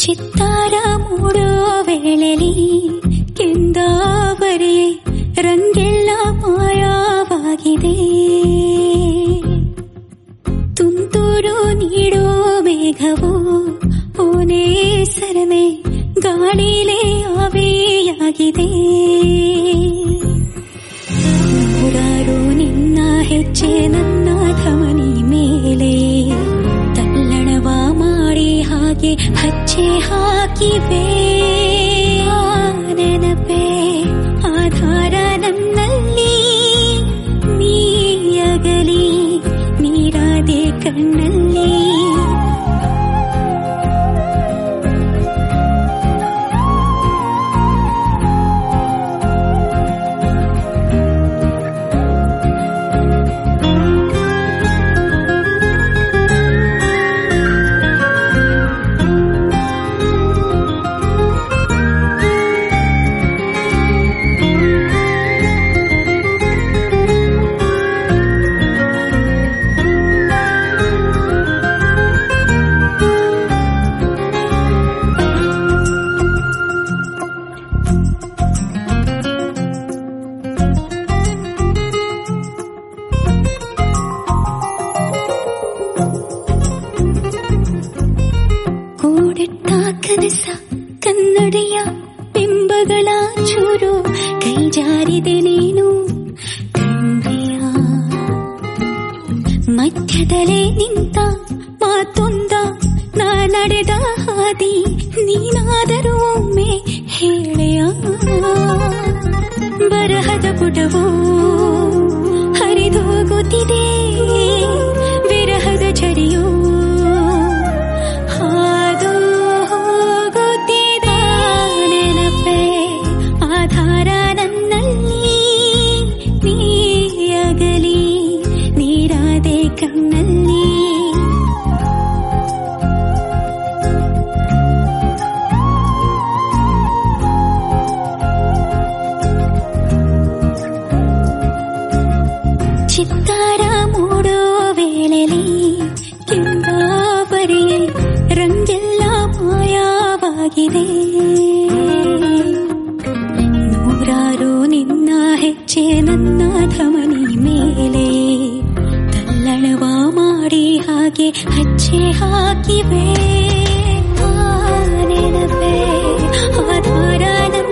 ಚಿತ್ತಾರ ಮೂಡೋ ವೇಳೆಲಿ ಕೆಂದಾವರೆ ರಂಗೆಲ್ಲ ಮಾಯವಾಗಿದೆ ತುಂತುರು ನೀಡೋ ಮೇಘವು ಓನೇ ಸರಮೆ ಗಾಳಿಲೇ ಆವಿಯಾಗಿದೆ ನೂರಾರು ನಿನ್ನ ಹೆಜ್ಜೆ ನನ್ನ ಧಮನಿ ಮೇಲೆ ತಲ್ಲಣವ ಮಾಡಿ ಹಾಗೆ ಹಚ್ಚೆ ಹಾಕಿವೆ ಆ ನೆನಪೇ ಆಧಾರ ನನ್ನಲ್ಲಿ ನೀಯಗಲಿ ನೀರಾದೆ ಕಣ್ಣಲ್ಲಿ ಕೂಡಿಟ್ಟ ಕನಸ ಕನ್ನಡಿಯ ಬಿಂಬಗಳ ಚೂರು ಕೈ ಜಾರಿದೆ ನೀನು ಕಂಡೆಯ ಮಧ್ಯದಲ್ಲೇ ನಿಂತ ಮಾತೊಂದ ನಾ ನಡೆದ ಹಾದಿ ನೀನಾದರೂ ಒಮ್ಮೆ ಹೇಳೆಯ ಬರಹದ ಪುಟವು ಹರಿದೋಗುತ್ತಿದೆ ವಿರಹದ ಝರಿಯು ಹಾದು ಹೋಗುತ್ತಿದೆ ನೆನಪೇ ಆಧಾರ ನನ್ನಲ್ಲಿ ನೀಯಗಲಿ ನೀರಾದೆ ಕಣ್ಣಲ್ಲಿ ಚಿತ್ತಾರ ಮೂಡೋ ವೇಳೆಲಿ ಕೆಂದಾವರೆ ರಂಗೆಲ್ಲ ಮಾಯವಾಗಿದೆ ನೂರಾರು ನಿನ್ನ ಹೆಜ್ಜೆ ನನ್ನ ಧಮನಿ ಮೇಲೆ ತಲ್ಲಣವ ಮಾಡಿ ಹಾಗೆ ಹಚ್ಚೆ ಹಾಕಿವೆ ಆ ನೆನಪೇ ಆಧಾರ ನನ್ನ